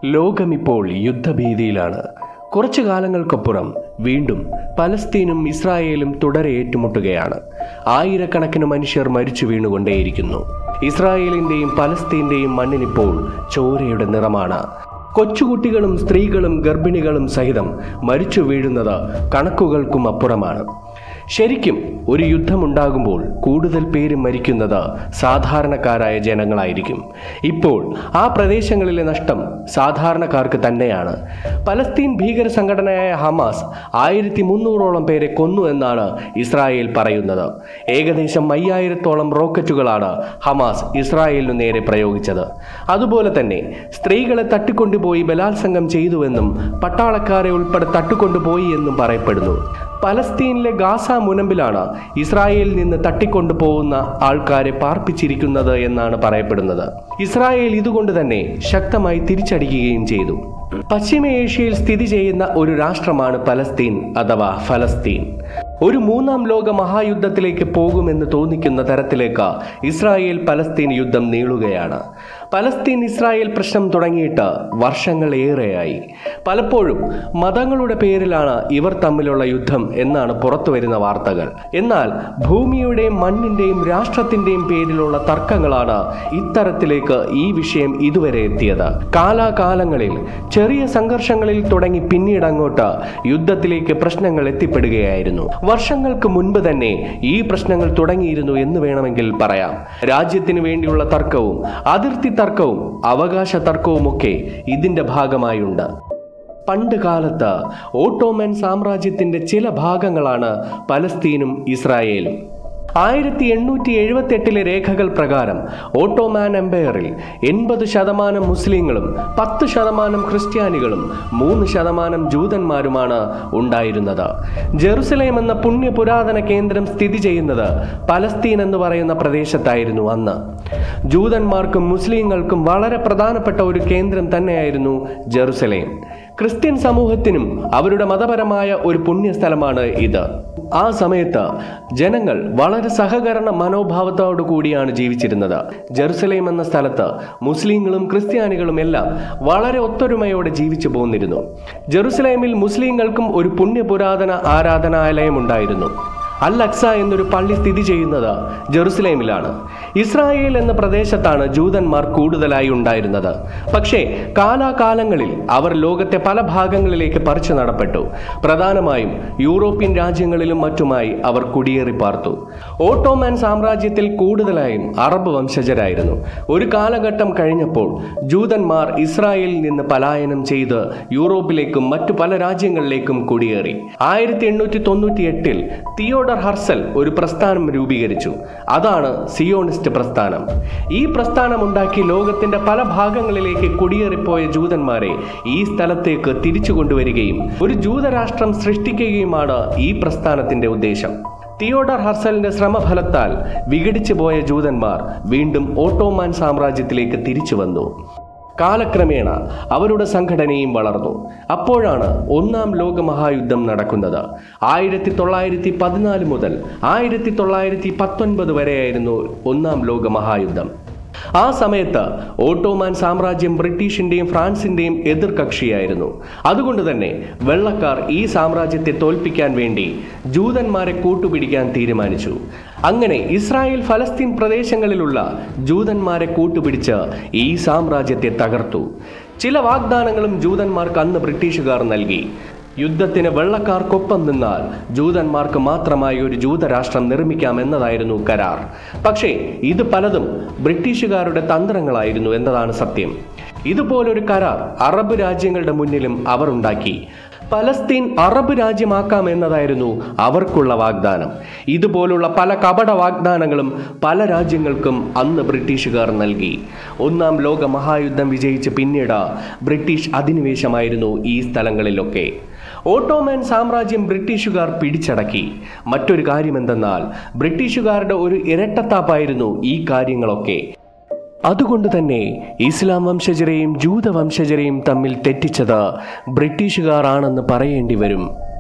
ലോകമിപ്പോൾ യുദ്ധഭീതിയിലാണ് കുറച്ചു കാലങ്ങൾക്കപ്പുറം വീണ്ടും പലസ്തീനും ഇസ്രായേലും തുടരെ ഏറ്റുമുട്ടുകയാണ് ആയിരക്കണക്കിന് മനുഷ്യർ മരിച്ചു വീണുകൊണ്ടേയിരിക്കുന്നു ഇസ്രായേലിന്റെയും പലസ്തീന്റെയും മണ്ണിനിപ്പോൾ ചോരയുടെ നിറമാണ് കൊച്ചുകുട്ടികളും സ്ത്രീകളും ഗർഭിണികളും സഹിതം മരിച്ചു വീഴുന്നത് കണക്കുകൾക്കും അപ്പുറമാണ് ശരിക്കും ഒരു യുദ്ധമുണ്ടാകുമ്പോൾ കൂടുതൽ പേര് മരിക്കുന്നത് സാധാരണക്കാരായ ജനങ്ങളായിരിക്കും ഇപ്പോൾ ആ പ്രദേശങ്ങളിലെ നഷ്ടം സാധാരണക്കാർക്ക് തന്നെയാണ് പലസ്തീൻ ഭീകര സംഘടനയായ ഹമാസ് ആയിരത്തി മുന്നൂറോളം പേരെ കൊന്നു എന്നാണ് ഇസ്രായേൽ പറയുന്നത് ഏകദേശം അയ്യായിരത്തോളം റോക്കറ്റുകളാണ് ഹമാസ് ഇസ്രായേലിനു നേരെ പ്രയോഗിച്ചത് അതുപോലെ തന്നെ സ്ത്രീകളെ തട്ടിക്കൊണ്ടുപോയി ബലാത്സംഗം ചെയ്തുവെന്നും പട്ടാളക്കാരെ ഉൾപ്പെടെ തട്ടിക്കൊണ്ടുപോയി എന്നും പറയപ്പെടുന്നു പലസ്തീനിലെ ഗാസ മുനമ്പിലാണ് ഇസ്രായേലിൽ നിന്ന് തട്ടിക്കൊണ്ടുപോകുന്ന ആൾക്കാരെ പാർപ്പിച്ചിരിക്കുന്നത് എന്നാണ് പറയപ്പെടുന്നത് ഇസ്രായേൽ ഇതുകൊണ്ട് തന്നെ ശക്തമായി തിരിച്ചടിക്കുകയും ചെയ്തു പശ്ചിമ ഏഷ്യയിൽ സ്ഥിതി ചെയ്യുന്ന ഒരു രാഷ്ട്രമാണ് പലസ്തീൻ അഥവാ ഫലസ്തീൻ ഒരു മൂന്നാം ലോക മഹായുദ്ധത്തിലേക്ക് പോകുമെന്ന് തോന്നിക്കുന്ന തരത്തിലേക്ക് ഇസ്രായേൽ പലസ്തീൻ യുദ്ധം നീളുകയാണ് പലസ്തീൻ ഇസ്രായേൽ പ്രശ്നം തുടങ്ങിയിട്ട് വർഷങ്ങൾ ഏറെയായി പലപ്പോഴും മതങ്ങളുടെ പേരിലാണ് ഇവർ തമ്മിലുള്ള യുദ്ധം എന്നാണ് പുറത്തു വരുന്ന വാർത്തകൾ എന്നാൽ ഭൂമിയുടെയും മണ്ണിന്റെയും രാഷ്ട്രത്തിന്റെയും പേരിലുള്ള തർക്കങ്ങളാണ് ഇത്തരത്തിലേക്ക് ഈ വിഷയം ഇതുവരെ എത്തിയത് കാലാകാലങ്ങളിൽ ചെറിയ സംഘർഷങ്ങളിൽ തുടങ്ങി പിന്നീട് അങ്ങോട്ട് യുദ്ധത്തിലേക്ക് പ്രശ്നങ്ങൾ എത്തിപ്പെടുകയായിരുന്നു വർഷങ്ങൾക്ക് മുൻപ് തന്നെ ഈ പ്രശ്നങ്ങൾ തുടങ്ങിയിരുന്നു എന്ന് വേണമെങ്കിൽ പറയാം രാജ്യത്തിന് വേണ്ടിയുള്ള തർക്കവും അതിർത്തി തർക്കവും അവകാശ തർക്കവുമൊക്കെ ഇതിന്റെ ഭാഗമായുണ്ട് പണ്ട് കാലത്ത് ഓട്ടോമൻ സാമ്രാജ്യത്തിന്റെ ചില ഭാഗങ്ങളാണ് പലസ്തീനും ഇസ്രായേലും ആയിരത്തി എണ്ണൂറ്റി എഴുപത്തി എട്ടിലെ രേഖകൾ പ്രകാരം ഓട്ടോമാൻ എംപയറിൽ എൺപത് ശതമാനം മുസ്ലിങ്ങളും പത്ത് ശതമാനം ക്രിസ്ത്യാനികളും മൂന്ന് ശതമാനം ജൂതന്മാരുമാണ് ഉണ്ടായിരുന്നത് ജെറുസലേം എന്ന പുണ്യ പുരാതന കേന്ദ്രം സ്ഥിതി ചെയ്യുന്നത് പലസ്തീൻ എന്ന് പറയുന്ന പ്രദേശത്തായിരുന്നു അന്ന് ജൂതന്മാർക്കും മുസ്ലിങ്ങൾക്കും വളരെ പ്രധാനപ്പെട്ട ഒരു കേന്ദ്രം തന്നെയായിരുന്നു ജെറുസലേം ക്രിസ്ത്യൻ സമൂഹത്തിനും അവരുടെ മതപരമായ ഒരു പുണ്യസ്ഥലമാണ് ഇത് ആ സമയത്ത് ജനങ്ങൾ വളരെ സഹകരണ മനോഭാവത്തോടു കൂടിയാണ് ജീവിച്ചിരുന്നത് ജെറുസലേം എന്ന സ്ഥലത്ത് മുസ്ലിങ്ങളും ക്രിസ്ത്യാനികളും എല്ലാം വളരെ ഒത്തൊരുമയോടെ ജീവിച്ചു പോന്നിരുന്നു ജെറുസലേമിൽ മുസ്ലിങ്ങൾക്കും ഒരു പുണ്യപുരാതന ആരാധനാലയം ഉണ്ടായിരുന്നു അൽ അക്സ എന്നൊരു പള്ളി സ്ഥിതി ചെയ്യുന്നത് ജെറുസലേമിലാണ് ഇസ്രായേൽ എന്ന പ്രദേശത്താണ് ജൂതന്മാർ കൂടുതലായി ഉണ്ടായിരുന്നത് പക്ഷേ കാലാകാലങ്ങളിൽ അവർ ലോകത്തെ പല ഭാഗങ്ങളിലേക്ക് പറിച്ചു നടപ്പെട്ടു പ്രധാനമായും യൂറോപ്യൻ രാജ്യങ്ങളിലും മറ്റുമായി അവർ കുടിയേറി പാർത്തു ഓട്ടോമാൻ സാമ്രാജ്യത്തിൽ കൂടുതലായും അറബ് വംശജരായിരുന്നു ഒരു കാലഘട്ടം കഴിഞ്ഞപ്പോൾ ജൂതന്മാർ ഇസ്രായേലിൽ നിന്ന് പലായനം ചെയ്ത് യൂറോപ്പിലേക്കും മറ്റു പല രാജ്യങ്ങളിലേക്കും കുടിയേറി ആയിരത്തി എണ്ണൂറ്റി തൊണ്ണൂറ്റി എട്ടിൽ തിയോഡർ ഹർസൽ ഒരു പ്രസ്ഥാനം രൂപീകരിച്ചു അതാണ് സിയോണിസ്റ്റ് പ്രസ്ഥാനം ഈ പ്രസ്ഥാനം ഉണ്ടാക്കി ലോകത്തിന്റെ പല ഭാഗങ്ങളിലേക്ക് കുടിയേറിപ്പോയ ജൂതന്മാരെ ഈ സ്ഥലത്തേക്ക് തിരിച്ചു കൊണ്ടുവരികയും ഒരു ജൂതരാഷ്ട്രം സൃഷ്ടിക്കുകയുമാണ് ഈ പ്രസ്ഥാനത്തിന്റെ ഉദ്ദേശം തിയോഡർ ഹർസലിന്റെ ശ്രമഫലത്താൽ വിഘടിച്ചു പോയ ജൂതന്മാർ വീണ്ടും ഓട്ടോമാൻ സാമ്രാജ്യത്തിലേക്ക് തിരിച്ചു വന്നു കാലക്രമേണ അവരുടെ സംഘടനയും വളർന്നു അപ്പോഴാണ് ഒന്നാം ലോക മഹായുദ്ധം നടക്കുന്നത് ആയിരത്തി തൊള്ളായിരത്തി പതിനാല് മുതൽ ആയിരത്തി തൊള്ളായിരത്തി പത്തൊൻപത് വരെയായിരുന്നു ഒന്നാം ലോക മഹായുദ്ധം ആ സമയത്ത് ഓട്ടോമാൻ സാമ്രാജ്യം ബ്രിട്ടീഷിന്റെയും ഫ്രാൻസിന്റെയും എതിർകക്ഷിയായിരുന്നു അതുകൊണ്ട് തന്നെ വെള്ളക്കാർ ഈ സാമ്രാജ്യത്തെ തോൽപ്പിക്കാൻ വേണ്ടി ജൂതന്മാരെ കൂട്ടുപിടിക്കാൻ തീരുമാനിച്ചു അങ്ങനെ ഇസ്രായേൽ ഫലസ്തീൻ പ്രദേശങ്ങളിലുള്ള ജൂതന്മാരെ കൂട്ടുപിടിച്ച് ഈ സാമ്രാജ്യത്തെ തകർത്തു ചില വാഗ്ദാനങ്ങളും ജൂതന്മാർക്ക് അന്ന് ബ്രിട്ടീഷുകാർ നൽകി യുദ്ധത്തിന് വെള്ളക്കാർക്കൊപ്പം നിന്നാൽ ജൂതന്മാർക്ക് മാത്രമായി ഒരു ജൂതരാഷ്ട്രം നിർമ്മിക്കാം എന്നതായിരുന്നു കരാർ പക്ഷേ ഇത് പലതും ബ്രിട്ടീഷുകാരുടെ തന്ത്രങ്ങളായിരുന്നു എന്നതാണ് സത്യം ഇതുപോലൊരു കരാർ അറബ് രാജ്യങ്ങളുടെ മുന്നിലും അവർ ഉണ്ടാക്കി പലസ്തീൻ അറബ് രാജ്യമാക്കാം എന്നതായിരുന്നു അവർക്കുള്ള വാഗ്ദാനം ഇതുപോലുള്ള പല കപട വാഗ്ദാനങ്ങളും പല രാജ്യങ്ങൾക്കും അന്ന് ബ്രിട്ടീഷുകാർ നൽകി ഒന്നാം ലോക മഹായുദ്ധം വിജയിച്ച് പിന്നീട് ബ്രിട്ടീഷ് അധിനിവേശമായിരുന്നു ഈ സ്ഥലങ്ങളിലൊക്കെ ഓട്ടോമാൻ സാമ്രാജ്യം ബ്രിട്ടീഷുകാർ പിടിച്ചടക്കി മറ്റൊരു കാര്യമെന്തെന്നാൽ ബ്രിട്ടീഷുകാരുടെ ഒരു ഇരട്ടത്താപ്പായിരുന്നു ഈ കാര്യങ്ങളൊക്കെ അതുകൊണ്ട് തന്നെ ഇസ്ലാം വംശജരെയും ജൂത വംശജരെയും തമ്മിൽ തെറ്റിച്ചത് ബ്രിട്ടീഷുകാർ ആണെന്ന് പറയേണ്ടി വരും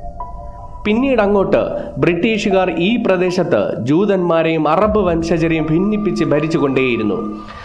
പിന്നീട് അങ്ങോട്ട് ബ്രിട്ടീഷുകാർ ഈ പ്രദേശത്ത് ജൂതന്മാരെയും അറബ് വംശജരെയും ഭിന്നിപ്പിച്ച് ഭരിച്ചുകൊണ്ടേയിരുന്നു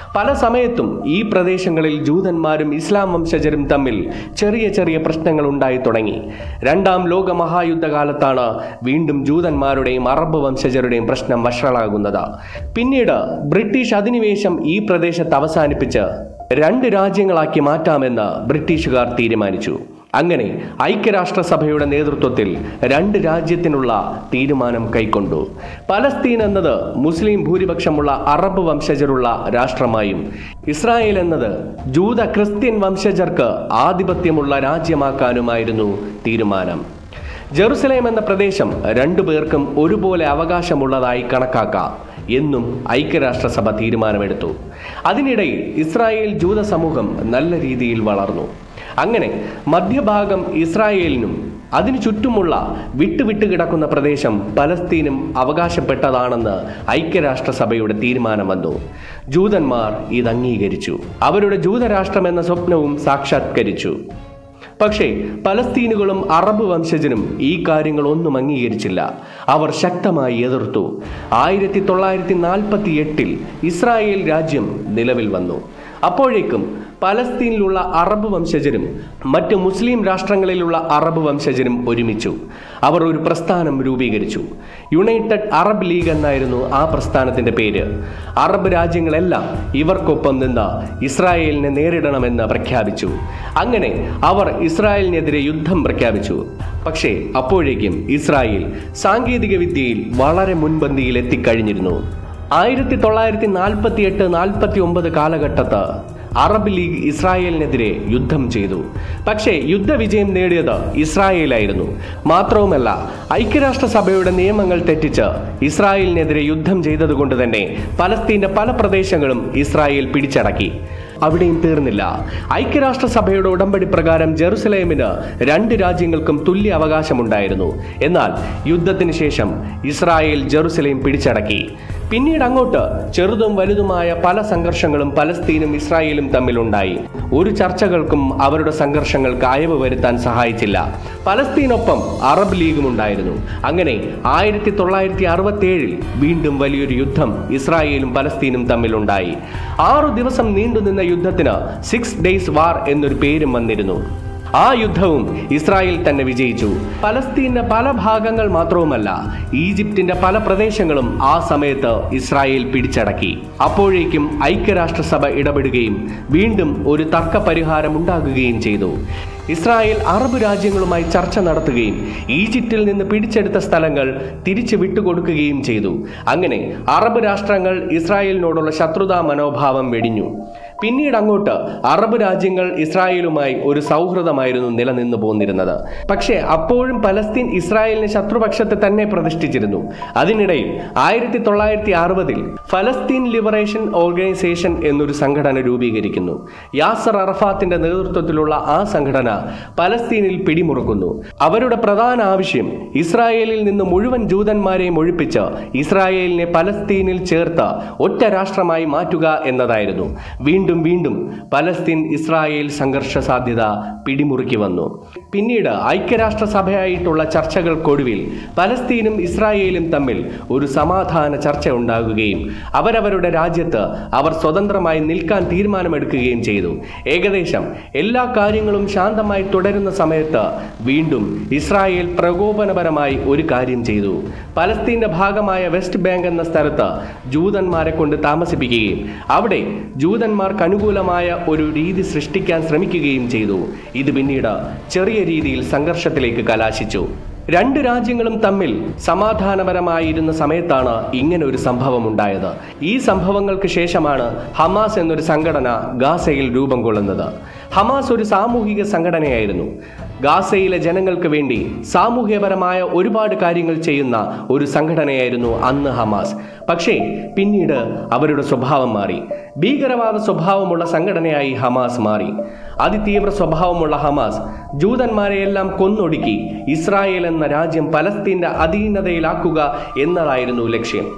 പല സമയത്തും ഈ പ്രദേശങ്ങളിൽ ജൂതന്മാരും ഇസ്ലാം വംശജരും തമ്മിൽ ചെറിയ ചെറിയ പ്രശ്നങ്ങൾ ഉണ്ടായി തുടങ്ങി രണ്ടാം ലോക മഹായുദ്ധകാലത്താണ് വീണ്ടും ജൂതന്മാരുടെയും അറബ് വംശജരുടെയും പ്രശ്നം വഷളാകുന്നത് പിന്നീട് ബ്രിട്ടീഷ് അധിനിവേശം ഈ പ്രദേശത്ത് അവസാനിപ്പിച്ച് രണ്ട് രാജ്യങ്ങളാക്കി മാറ്റാമെന്ന് ബ്രിട്ടീഷുകാർ തീരുമാനിച്ചു അങ്ങനെ ഐക്യരാഷ്ട്രസഭയുടെ നേതൃത്വത്തിൽ രണ്ട് രാജ്യത്തിനുള്ള തീരുമാനം കൈക്കൊണ്ടു പലസ്തീൻ എന്നത് മുസ്ലിം ഭൂരിപക്ഷമുള്ള അറബ് വംശജരുള്ള രാഷ്ട്രമായും ഇസ്രായേൽ എന്നത് ജൂത ക്രിസ്ത്യൻ വംശജർക്ക് ആധിപത്യമുള്ള രാജ്യമാക്കാനുമായിരുന്നു തീരുമാനം ജെറുസലേം എന്ന പ്രദേശം രണ്ടു പേർക്കും ഒരുപോലെ അവകാശമുള്ളതായി കണക്കാക്കാം എന്നും ഐക്യരാഷ്ട്രസഭ തീരുമാനമെടുത്തു അതിനിടയിൽ ഇസ്രായേൽ ജൂത സമൂഹം നല്ല രീതിയിൽ വളർന്നു അങ്ങനെ മധ്യഭാഗം ഇസ്രായേലിനും അതിനു ചുറ്റുമുള്ള വിട്ടുവിട്ട് കിടക്കുന്ന പ്രദേശം പലസ്തീനും അവകാശപ്പെട്ടതാണെന്ന് ഐക്യരാഷ്ട്രസഭയുടെ തീരുമാനം വന്നു ജൂതന്മാർ ഇത് അംഗീകരിച്ചു അവരുടെ ജൂതരാഷ്ട്രം എന്ന സ്വപ്നവും സാക്ഷാത്കരിച്ചു പക്ഷേ പലസ്തീനുകളും അറബ് വംശജരും ഈ കാര്യങ്ങളൊന്നും അംഗീകരിച്ചില്ല അവർ ശക്തമായി എതിർത്തു ആയിരത്തി തൊള്ളായിരത്തി നാൽപ്പത്തി എട്ടിൽ ഇസ്രായേൽ രാജ്യം നിലവിൽ വന്നു അപ്പോഴേക്കും പലസ്തീനിലുള്ള അറബ് വംശജരും മറ്റ് മുസ്ലിം രാഷ്ട്രങ്ങളിലുള്ള അറബ് വംശജരും ഒരുമിച്ചു അവർ ഒരു പ്രസ്ഥാനം രൂപീകരിച്ചു യുണൈറ്റഡ് അറബ് ലീഗ് എന്നായിരുന്നു ആ പ്രസ്ഥാനത്തിന്റെ പേര് അറബ് രാജ്യങ്ങളെല്ലാം ഇവർക്കൊപ്പം നിന്ന് ഇസ്രായേലിനെ നേരിടണമെന്ന് പ്രഖ്യാപിച്ചു അങ്ങനെ അവർ ഇസ്രായേലിനെതിരെ യുദ്ധം പ്രഖ്യാപിച്ചു പക്ഷേ അപ്പോഴേക്കും ഇസ്രായേൽ സാങ്കേതിക വിദ്യയിൽ വളരെ മുൻപന്തിയിൽ എത്തിക്കഴിഞ്ഞിരുന്നു ആയിരത്തി തൊള്ളായിരത്തി നാൽപ്പത്തി എട്ട് നാൽപ്പത്തി ഒമ്പത് കാലഘട്ടത്ത് അറബ് ലീഗ് ഇസ്രായേലിനെതിരെ യുദ്ധം ചെയ്തു പക്ഷേ യുദ്ധവിജയം നേടിയത് ഇസ്രായേലായിരുന്നു മാത്രവുമല്ല ഐക്യരാഷ്ട്രസഭയുടെ നിയമങ്ങൾ തെറ്റിച്ച് ഇസ്രായേലിനെതിരെ യുദ്ധം ചെയ്തതുകൊണ്ട് തന്നെ പലസ്തീന്റെ പല പ്രദേശങ്ങളും ഇസ്രായേൽ പിടിച്ചടക്കി അവിടെയും തീർന്നില്ല ഐക്യരാഷ്ട്രസഭയുടെ ഉടമ്പടി പ്രകാരം ജെറുസലേമിന് രണ്ട് രാജ്യങ്ങൾക്കും തുല്യ അവകാശമുണ്ടായിരുന്നു എന്നാൽ യുദ്ധത്തിന് ശേഷം ഇസ്രായേൽ ജെറുസലേം പിടിച്ചടക്കി പിന്നീട് അങ്ങോട്ട് ചെറുതും വലുതുമായ പല സംഘർഷങ്ങളും പലസ്തീനും ഇസ്രായേലും തമ്മിലുണ്ടായി ഒരു ചർച്ചകൾക്കും അവരുടെ സംഘർഷങ്ങൾക്ക് അയവ് വരുത്താൻ സഹായിച്ചില്ല പലസ്തീനൊപ്പം അറബ് ലീഗും ഉണ്ടായിരുന്നു അങ്ങനെ ആയിരത്തി തൊള്ളായിരത്തി അറുപത്തി ഏഴിൽ വീണ്ടും വലിയൊരു യുദ്ധം ഇസ്രായേലും പലസ്തീനും തമ്മിലുണ്ടായി ആറു ദിവസം നീണ്ടുനിന്ന യുദ്ധത്തിന് സിക്സ് ഡേയ്സ് വാർ എന്നൊരു പേരും വന്നിരുന്നു ആ യുദ്ധവും ഇസ്രായേൽ തന്നെ വിജയിച്ചു പലസ്തീന്റെ പല ഭാഗങ്ങൾ മാത്രവുമല്ല ഈജിപ്തിന്റെ പല പ്രദേശങ്ങളും ആ സമയത്ത് ഇസ്രായേൽ പിടിച്ചടക്കി അപ്പോഴേക്കും ഐക്യരാഷ്ട്രസഭ ഇടപെടുകയും വീണ്ടും ഒരു തർക്ക പരിഹാരം ഉണ്ടാകുകയും ചെയ്തു ഇസ്രായേൽ അറബ് രാജ്യങ്ങളുമായി ചർച്ച നടത്തുകയും ഈജിപ്തിൽ നിന്ന് പിടിച്ചെടുത്ത സ്ഥലങ്ങൾ തിരിച്ചു വിട്ടുകൊടുക്കുകയും ചെയ്തു അങ്ങനെ അറബ് രാഷ്ട്രങ്ങൾ ഇസ്രായേലിനോടുള്ള ശത്രുതാ മനോഭാവം വെടിഞ്ഞു പിന്നീട് അങ്ങോട്ട് അറബ് രാജ്യങ്ങൾ ഇസ്രായേലുമായി ഒരു സൗഹൃദമായിരുന്നു നിലനിന്നു പോന്നിരുന്നത് പക്ഷേ അപ്പോഴും പലസ്തീൻ ഇസ്രായേലിനെ ശത്രുപക്ഷത്തെ തന്നെ പ്രതിഷ്ഠിച്ചിരുന്നു അതിനിടയിൽ ആയിരത്തി തൊള്ളായിരത്തി അറുപതിൽ ഫലസ്തീൻ ലിബറേഷൻ ഓർഗനൈസേഷൻ എന്നൊരു സംഘടന രൂപീകരിക്കുന്നു യാസർ അറഫാത്തിന്റെ നേതൃത്വത്തിലുള്ള ആ സംഘടന പലസ്തീനിൽ പിടിമുറുക്കുന്നു അവരുടെ പ്രധാന ആവശ്യം ഇസ്രായേലിൽ നിന്ന് മുഴുവൻ ജൂതന്മാരെയും ഒഴിപ്പിച്ച് ഇസ്രായേലിനെ പലസ്തീനിൽ ചേർത്ത് ഒറ്റ രാഷ്ട്രമായി മാറ്റുക എന്നതായിരുന്നു വീണ്ടും വീണ്ടും പലസ്തീൻ ഇസ്രായേൽ സംഘർഷ സാധ്യത പിടിമുറുക്കി വന്നു പിന്നീട് ഐക്യരാഷ്ട്രസഭയായിട്ടുള്ള ചർച്ചകൾക്കൊടുവിൽ പലസ്തീനും ഇസ്രായേലും തമ്മിൽ ഒരു സമാധാന ചർച്ച ഉണ്ടാകുകയും അവരവരുടെ രാജ്യത്ത് അവർ സ്വതന്ത്രമായി നിൽക്കാൻ തീരുമാനമെടുക്കുകയും ചെയ്തു ഏകദേശം എല്ലാ കാര്യങ്ങളും ശാന്തമായി തുടരുന്ന സമയത്ത് വീണ്ടും ഇസ്രായേൽ പ്രകോപനപരമായി ഒരു കാര്യം ചെയ്തു പലസ്തീന്റെ ഭാഗമായ വെസ്റ്റ് ബാങ്ക് എന്ന സ്ഥലത്ത് ജൂതന്മാരെ കൊണ്ട് താമസിപ്പിക്കുകയും അവിടെ ജൂതന്മാർക്ക് അനുകൂലമായ ഒരു രീതി സൃഷ്ടിക്കാൻ ശ്രമിക്കുകയും ചെയ്തു ഇത് പിന്നീട് ചെറിയ രീതിയിൽ സംഘർഷത്തിലേക്ക് കലാശിച്ചു രണ്ട് രാജ്യങ്ങളും തമ്മിൽ സമാധാനപരമായിരുന്ന സമയത്താണ് ഇങ്ങനെ ഒരു സംഭവം ഉണ്ടായത് ഈ സംഭവങ്ങൾക്ക് ശേഷമാണ് ഹമാസ് എന്നൊരു സംഘടന ഗാസയിൽ രൂപം കൊള്ളുന്നത് ഹമാസ് ഒരു സാമൂഹിക സംഘടനയായിരുന്നു ഗാസയിലെ ജനങ്ങൾക്ക് വേണ്ടി സാമൂഹ്യപരമായ ഒരുപാട് കാര്യങ്ങൾ ചെയ്യുന്ന ഒരു സംഘടനയായിരുന്നു അന്ന് ഹമാസ് പക്ഷേ പിന്നീട് അവരുടെ സ്വഭാവം മാറി ഭീകരവാദ സ്വഭാവമുള്ള സംഘടനയായി ഹമാസ് മാറി അതിതീവ്ര സ്വഭാവമുള്ള ഹമാസ് ജൂതന്മാരെയെല്ലാം കൊന്നൊടുക്കി ഇസ്രായേൽ എന്ന രാജ്യം പലസ്തീന്റെ അധീനതയിലാക്കുക എന്നതായിരുന്നു ലക്ഷ്യം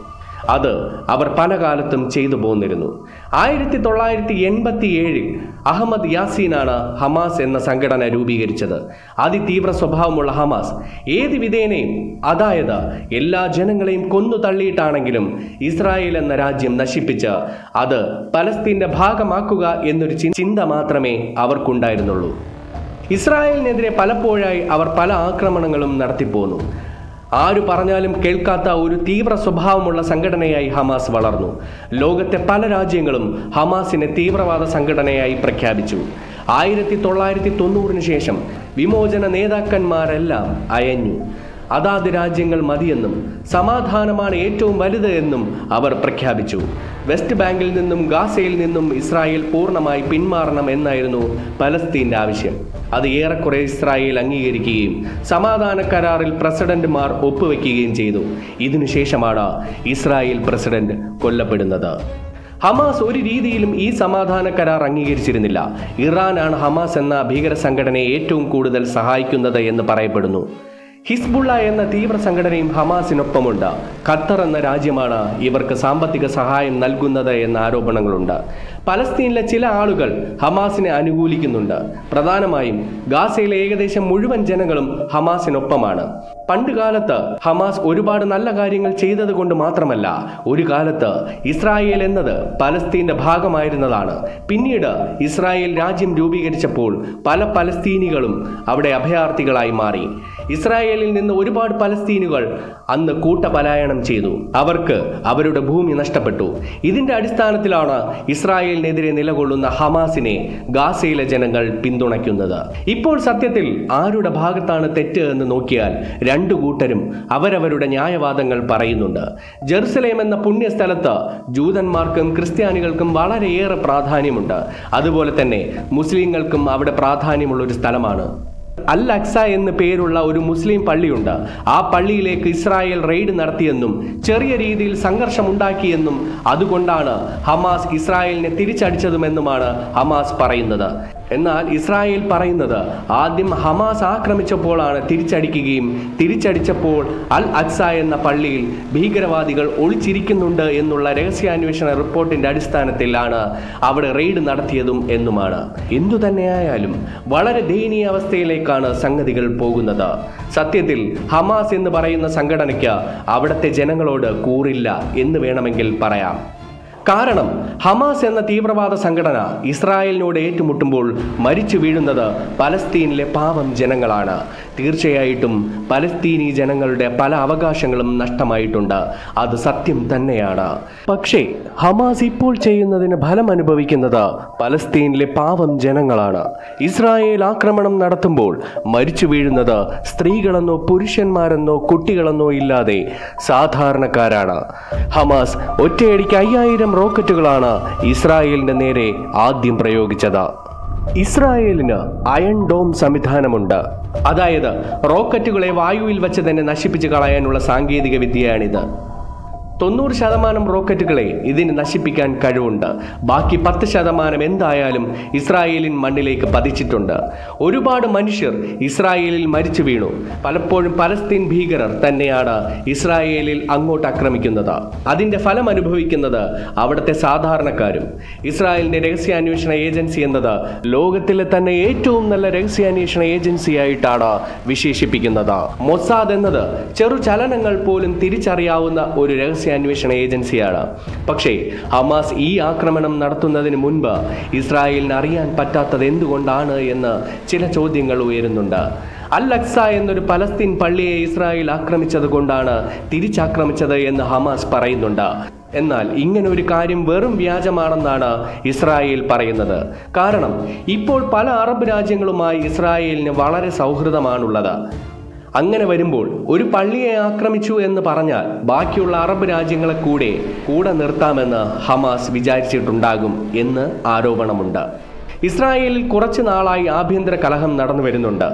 അത് അവർ പല കാലത്തും ചെയ്തു പോന്നിരുന്നു ആയിരത്തി തൊള്ളായിരത്തി എൺപത്തി ഏഴിൽ അഹമ്മദ് യാസീനാണ് ഹമാസ് എന്ന സംഘടന രൂപീകരിച്ചത് അതിതീവ്ര സ്വഭാവമുള്ള ഹമാസ് ഏത് വിധേനയും അതായത് എല്ലാ ജനങ്ങളെയും കൊന്നു തള്ളിയിട്ടാണെങ്കിലും ഇസ്രായേൽ എന്ന രാജ്യം നശിപ്പിച്ച് അത് പലസ്തീന്റെ ഭാഗമാക്കുക എന്നൊരു ചി- ചിന്ത മാത്രമേ അവർക്കുണ്ടായിരുന്നുള്ളൂ ഇസ്രായേലിനെതിരെ പലപ്പോഴായി അവർ പല ആക്രമണങ്ങളും നടത്തിപ്പോന്നു ആര് പറഞ്ഞാലും കേൾക്കാത്ത ഒരു തീവ്ര സ്വഭാവമുള്ള സംഘടനയായി ഹമാസ് വളർന്നു ലോകത്തെ പല രാജ്യങ്ങളും ഹമാസിനെ തീവ്രവാദ സംഘടനയായി പ്രഖ്യാപിച്ചു ആയിരത്തി തൊള്ളായിരത്തി തൊണ്ണൂറിന് ശേഷം വിമോചന നേതാക്കന്മാരെല്ലാം അയഞ്ഞു അതാത് രാജ്യങ്ങൾ മതിയെന്നും സമാധാനമാണ് ഏറ്റവും വലുത് എന്നും അവർ പ്രഖ്യാപിച്ചു വെസ്റ്റ് ബാങ്കിൽ നിന്നും ഗാസയിൽ നിന്നും ഇസ്രായേൽ പൂർണ്ണമായി പിന്മാറണം എന്നായിരുന്നു പലസ്തീൻ്റെ ആവശ്യം അത് ഏറെക്കുറെ ഇസ്രായേൽ അംഗീകരിക്കുകയും സമാധാന കരാറിൽ പ്രസിഡന്റുമാർ ഒപ്പുവെക്കുകയും ചെയ്തു ഇതിനുശേഷമാണ് ഇസ്രായേൽ പ്രസിഡന്റ് കൊല്ലപ്പെടുന്നത് ഹമാസ് ഒരു രീതിയിലും ഈ സമാധാന കരാർ അംഗീകരിച്ചിരുന്നില്ല ഇറാനാണ് ഹമാസ് എന്ന ഭീകര സംഘടനയെ ഏറ്റവും കൂടുതൽ സഹായിക്കുന്നത് എന്ന് പറയപ്പെടുന്നു ഹിസ്ബുള്ള എന്ന തീവ്ര സംഘടനയും ഹമാസിനൊപ്പമുണ്ട് ഖത്തർ എന്ന രാജ്യമാണ് ഇവർക്ക് സാമ്പത്തിക സഹായം നൽകുന്നത് എന്ന ആരോപണങ്ങളുണ്ട് പലസ്തീനിലെ ചില ആളുകൾ ഹമാസിനെ അനുകൂലിക്കുന്നുണ്ട് പ്രധാനമായും ഗാസയിലെ ഏകദേശം മുഴുവൻ ജനങ്ങളും ഹമാസിനൊപ്പമാണ് പണ്ടുകാലത്ത് ഹമാസ് ഒരുപാട് നല്ല കാര്യങ്ങൾ ചെയ്തത് കൊണ്ട് മാത്രമല്ല ഒരു കാലത്ത് ഇസ്രായേൽ എന്നത് പലസ്തീന്റെ ഭാഗമായിരുന്നതാണ് പിന്നീട് ഇസ്രായേൽ രാജ്യം രൂപീകരിച്ചപ്പോൾ പല പലസ്തീനികളും അവിടെ അഭയാർത്ഥികളായി മാറി ഇസ്രായേലിൽ നിന്ന് ഒരുപാട് പലസ്തീനുകൾ അന്ന് കൂട്ടപലായനം ചെയ്തു അവർക്ക് അവരുടെ ഭൂമി നഷ്ടപ്പെട്ടു ഇതിന്റെ അടിസ്ഥാനത്തിലാണ് ഇസ്രായേലിനെതിരെ നിലകൊള്ളുന്ന ഹമാസിനെ ഗാസയിലെ ജനങ്ങൾ പിന്തുണയ്ക്കുന്നത് ഇപ്പോൾ സത്യത്തിൽ ആരുടെ ഭാഗത്താണ് തെറ്റ് എന്ന് നോക്കിയാൽ രണ്ടു കൂട്ടരും അവരവരുടെ ന്യായവാദങ്ങൾ പറയുന്നുണ്ട് ജെറുസലേം എന്ന പുണ്യസ്ഥലത്ത് ജൂതന്മാർക്കും ക്രിസ്ത്യാനികൾക്കും വളരെയേറെ പ്രാധാന്യമുണ്ട് അതുപോലെ തന്നെ മുസ്ലിങ്ങൾക്കും അവിടെ പ്രാധാന്യമുള്ള ഒരു സ്ഥലമാണ് അൽ അക്സ എന്ന് പേരുള്ള ഒരു മുസ്ലിം പള്ളിയുണ്ട് ആ പള്ളിയിലേക്ക് ഇസ്രായേൽ റെയ്ഡ് നടത്തിയെന്നും ചെറിയ രീതിയിൽ സംഘർഷമുണ്ടാക്കിയെന്നും അതുകൊണ്ടാണ് ഹമാസ് ഇസ്രായേലിനെ തിരിച്ചടിച്ചതുമെന്നുമാണ് ഹമാസ് പറയുന്നത് എന്നാൽ ഇസ്രായേൽ പറയുന്നത് ആദ്യം ഹമാസ് ആക്രമിച്ചപ്പോഴാണ് തിരിച്ചടിക്കുകയും തിരിച്ചടിച്ചപ്പോൾ അൽ അക്സ എന്ന പള്ളിയിൽ ഭീകരവാദികൾ ഒളിച്ചിരിക്കുന്നുണ്ട് എന്നുള്ള രഹസ്യാന്വേഷണ റിപ്പോർട്ടിന്റെ അടിസ്ഥാനത്തിലാണ് അവിടെ റെയ്ഡ് നടത്തിയതും എന്നുമാണ് എന്തു തന്നെയായാലും വളരെ ദയനീയ അവസ്ഥയിലേക്കാണ് സംഗതികൾ പോകുന്നത് സത്യത്തിൽ ഹമാസ് എന്ന് പറയുന്ന സംഘടനയ്ക്ക് അവിടുത്തെ ജനങ്ങളോട് കൂറില്ല എന്ന് വേണമെങ്കിൽ പറയാം കാരണം ഹമാസ് എന്ന തീവ്രവാദ സംഘടന ഇസ്രായേലിനോട് ഏറ്റുമുട്ടുമ്പോൾ മരിച്ചു വീഴുന്നത് പലസ്തീനിലെ പാവം ജനങ്ങളാണ് തീർച്ചയായിട്ടും പലസ്തീനി ജനങ്ങളുടെ പല അവകാശങ്ങളും നഷ്ടമായിട്ടുണ്ട് അത് സത്യം തന്നെയാണ് പക്ഷേ ഹമാസ് ഇപ്പോൾ ചെയ്യുന്നതിന് ഫലം അനുഭവിക്കുന്നത് പലസ്തീനിലെ പാവം ജനങ്ങളാണ് ഇസ്രായേൽ ആക്രമണം നടത്തുമ്പോൾ മരിച്ചു വീഴുന്നത് സ്ത്രീകളെന്നോ പുരുഷന്മാരെന്നോ കുട്ടികളെന്നോ ഇല്ലാതെ സാധാരണക്കാരാണ് ഹമാസ് ഒറ്റയടിക്ക് അയ്യായിരം റോക്കറ്റുകളാണ് ഇസ്രായേലിന്റെ നേരെ ആദ്യം പ്രയോഗിച്ചത് ഇസ്രായേലിന് അയൺ ഡോം സംവിധാനമുണ്ട് അതായത് റോക്കറ്റുകളെ വായുവിൽ വെച്ച് തന്നെ നശിപ്പിച്ച് കളയാനുള്ള സാങ്കേതിക വിദ്യയാണിത് തൊണ്ണൂറ് ശതമാനം റോക്കറ്റുകളെ ഇതിന് നശിപ്പിക്കാൻ കഴിവുണ്ട് ബാക്കി പത്ത് ശതമാനം എന്തായാലും ഇസ്രായേലിൻ മണ്ണിലേക്ക് പതിച്ചിട്ടുണ്ട് ഒരുപാട് മനുഷ്യർ ഇസ്രായേലിൽ മരിച്ചു വീണു പലപ്പോഴും പലസ്തീൻ ഭീകരർ തന്നെയാണ് ഇസ്രായേലിൽ അങ്ങോട്ട് ആക്രമിക്കുന്നത് അതിന്റെ ഫലം അനുഭവിക്കുന്നത് അവിടുത്തെ സാധാരണക്കാരും ഇസ്രായേലിന്റെ രഹസ്യാന്വേഷണ ഏജൻസി എന്നത് ലോകത്തിലെ തന്നെ ഏറ്റവും നല്ല രഹസ്യാന്വേഷണ ഏജൻസിയായിട്ടാണ് വിശേഷിപ്പിക്കുന്നത് മൊസാദ് എന്നത് ചെറു ചലനങ്ങൾ പോലും തിരിച്ചറിയാവുന്ന ഒരു രഹസ്യാന്വേഷണ ഏജൻസിയാണ് പക്ഷേ ഹമാസ് ഈ ആക്രമണം നടത്തുന്നതിന് മുൻപ് ഇസ്രായേലിന് അറിയാൻ പറ്റാത്തത് എന്തുകൊണ്ടാണ് എന്ന് ചില ചോദ്യങ്ങൾ ഉയരുന്നുണ്ട് അൽ അക്സ എന്നൊരു പലസ്തീൻ പള്ളിയെ ഇസ്രായേൽ ആക്രമിച്ചത് കൊണ്ടാണ് തിരിച്ചാക്രമിച്ചത് എന്ന് ഹമാസ് പറയുന്നുണ്ട് എന്നാൽ ഇങ്ങനെ ഒരു കാര്യം വെറും വ്യാജമാണെന്നാണ് ഇസ്രായേൽ പറയുന്നത് കാരണം ഇപ്പോൾ പല അറബ് രാജ്യങ്ങളുമായി ഇസ്രായേലിന് വളരെ സൗഹൃദമാണുള്ളത് അങ്ങനെ വരുമ്പോൾ ഒരു പള്ളിയെ ആക്രമിച്ചു എന്ന് പറഞ്ഞാൽ ബാക്കിയുള്ള അറബ് രാജ്യങ്ങളെ കൂടെ കൂടെ നിർത്താമെന്ന് ഹമാസ് വിചാരിച്ചിട്ടുണ്ടാകും എന്ന് ആരോപണമുണ്ട് ഇസ്രായേലിൽ കുറച്ചു നാളായി ആഭ്യന്തര കലഹം നടന്നു വരുന്നുണ്ട്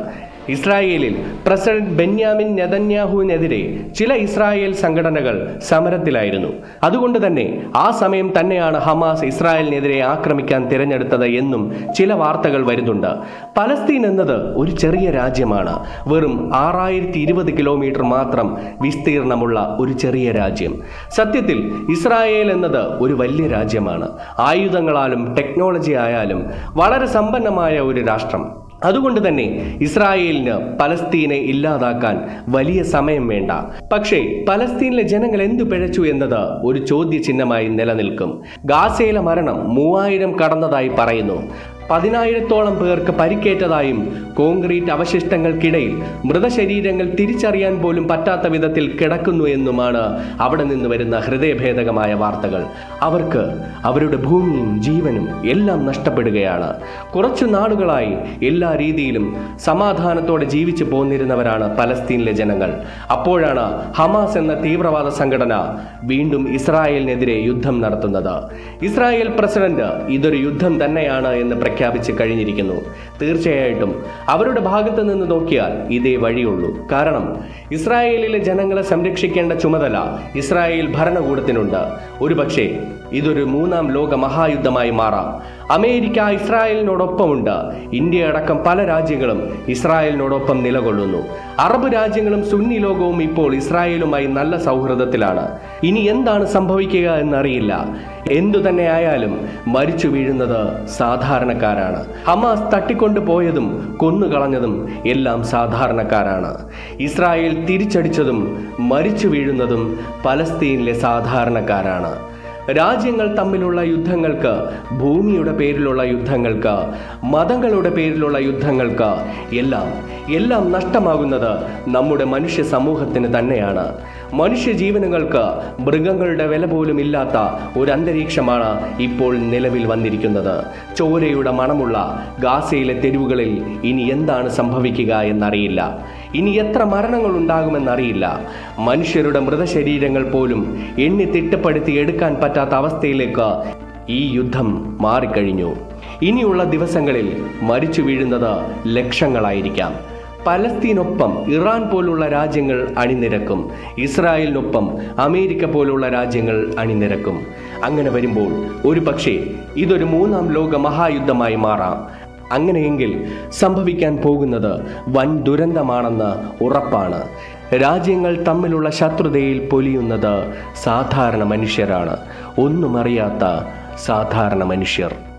ഇസ്രായേലിൽ പ്രസിഡന്റ് ബെന്യാമിൻ നെതന്യാഹുവിനെതിരെ ചില ഇസ്രായേൽ സംഘടനകൾ സമരത്തിലായിരുന്നു അതുകൊണ്ട് തന്നെ ആ സമയം തന്നെയാണ് ഹമാസ് ഇസ്രായേലിനെതിരെ ആക്രമിക്കാൻ തിരഞ്ഞെടുത്തത് എന്നും ചില വാർത്തകൾ വരുന്നുണ്ട് പലസ്തീൻ എന്നത് ഒരു ചെറിയ രാജ്യമാണ് വെറും ആറായിരത്തി ഇരുപത് കിലോമീറ്റർ മാത്രം വിസ്തീർണമുള്ള ഒരു ചെറിയ രാജ്യം സത്യത്തിൽ ഇസ്രായേൽ എന്നത് ഒരു വലിയ രാജ്യമാണ് ആയുധങ്ങളാലും ടെക്നോളജി ആയാലും വളരെ സമ്പന്നമായ ഒരു രാഷ്ട്രം അതുകൊണ്ട് തന്നെ ഇസ്രായേലിന് പലസ്തീനെ ഇല്ലാതാക്കാൻ വലിയ സമയം വേണ്ട പക്ഷേ പലസ്തീനിലെ ജനങ്ങൾ എന്തു പിഴച്ചു എന്നത് ഒരു ചോദ്യചിഹ്നമായി നിലനിൽക്കും ഗാസയിലെ മരണം മൂവായിരം കടന്നതായി പറയുന്നു പതിനായിരത്തോളം പേർക്ക് പരിക്കേറ്റതായും കോൺക്രീറ്റ് അവശിഷ്ടങ്ങൾക്കിടയിൽ മൃതശരീരങ്ങൾ തിരിച്ചറിയാൻ പോലും പറ്റാത്ത വിധത്തിൽ കിടക്കുന്നു എന്നുമാണ് അവിടെ നിന്ന് വരുന്ന ഹൃദയഭേദകമായ വാർത്തകൾ അവർക്ക് അവരുടെ ഭൂമിയും ജീവനും എല്ലാം നഷ്ടപ്പെടുകയാണ് കുറച്ചു നാളുകളായി എല്ലാ രീതിയിലും സമാധാനത്തോടെ ജീവിച്ചു പോന്നിരുന്നവരാണ് പലസ്തീനിലെ ജനങ്ങൾ അപ്പോഴാണ് ഹമാസ് എന്ന തീവ്രവാദ സംഘടന വീണ്ടും ഇസ്രായേലിനെതിരെ യുദ്ധം നടത്തുന്നത് ഇസ്രായേൽ പ്രസിഡന്റ് ഇതൊരു യുദ്ധം തന്നെയാണ് എന്ന് പ്രഖ്യാപിച്ച് കഴിഞ്ഞിരിക്കുന്നു തീർച്ചയായിട്ടും അവരുടെ ഭാഗത്ത് നിന്ന് നോക്കിയാൽ ഇതേ വഴിയുള്ളൂ കാരണം ഇസ്രായേലിലെ ജനങ്ങളെ സംരക്ഷിക്കേണ്ട ചുമതല ഇസ്രായേൽ ഭരണകൂടത്തിനുണ്ട് ഒരുപക്ഷെ ഇതൊരു മൂന്നാം ലോക മഹായുദ്ധമായി മാറാം അമേരിക്ക ഇസ്രായേലിനോടൊപ്പമുണ്ട് ഇന്ത്യ അടക്കം പല രാജ്യങ്ങളും ഇസ്രായേലിനോടൊപ്പം നിലകൊള്ളുന്നു അറബ് രാജ്യങ്ങളും സുന്നി ലോകവും ഇപ്പോൾ ഇസ്രായേലുമായി നല്ല സൗഹൃദത്തിലാണ് ഇനി എന്താണ് സംഭവിക്കുക എന്നറിയില്ല എന്തു തന്നെ ആയാലും മരിച്ചു വീഴുന്നത് സാധാരണക്കാരാണ് ഹമാസ് തട്ടിക്കൊണ്ടു പോയതും കൊന്നുകളഞ്ഞതും എല്ലാം സാധാരണക്കാരാണ് ഇസ്രായേൽ തിരിച്ചടിച്ചതും മരിച്ചു വീഴുന്നതും പലസ്തീനിലെ സാധാരണക്കാരാണ് രാജ്യങ്ങൾ തമ്മിലുള്ള യുദ്ധങ്ങൾക്ക് ഭൂമിയുടെ പേരിലുള്ള യുദ്ധങ്ങൾക്ക് മതങ്ങളുടെ പേരിലുള്ള യുദ്ധങ്ങൾക്ക് എല്ലാം എല്ലാം നഷ്ടമാകുന്നത് നമ്മുടെ മനുഷ്യ സമൂഹത്തിന് തന്നെയാണ് മനുഷ്യ ജീവനുകൾക്ക് മൃഗങ്ങളുടെ വില പോലും ഇല്ലാത്ത ഒരു അന്തരീക്ഷമാണ് ഇപ്പോൾ നിലവിൽ വന്നിരിക്കുന്നത് ചോരയുടെ മണമുള്ള ഗാസയിലെ തെരുവുകളിൽ ഇനി എന്താണ് സംഭവിക്കുക എന്നറിയില്ല ഇനി എത്ര മരണങ്ങൾ ഉണ്ടാകുമെന്നറിയില്ല മനുഷ്യരുടെ മൃതശരീരങ്ങൾ പോലും എണ്ണി തിട്ടപ്പെടുത്തി എടുക്കാൻ പറ്റാത്ത അവസ്ഥയിലേക്ക് ഈ യുദ്ധം മാറിക്കഴിഞ്ഞു ഇനിയുള്ള ദിവസങ്ങളിൽ മരിച്ചു വീഴുന്നത് ലക്ഷങ്ങളായിരിക്കാം പലസ്തീനൊപ്പം ഇറാൻ പോലുള്ള രാജ്യങ്ങൾ അണിനിരക്കും ഇസ്രായേലിനൊപ്പം അമേരിക്ക പോലുള്ള രാജ്യങ്ങൾ അണിനിരക്കും അങ്ങനെ വരുമ്പോൾ ഒരു പക്ഷേ ഇതൊരു മൂന്നാം ലോക മഹായുദ്ധമായി മാറാം അങ്ങനെയെങ്കിൽ സംഭവിക്കാൻ പോകുന്നത് വൻ ദുരന്തമാണെന്ന് ഉറപ്പാണ് രാജ്യങ്ങൾ തമ്മിലുള്ള ശത്രുതയിൽ പൊലിയുന്നത് സാധാരണ മനുഷ്യരാണ് ഒന്നും അറിയാത്ത സാധാരണ മനുഷ്യർ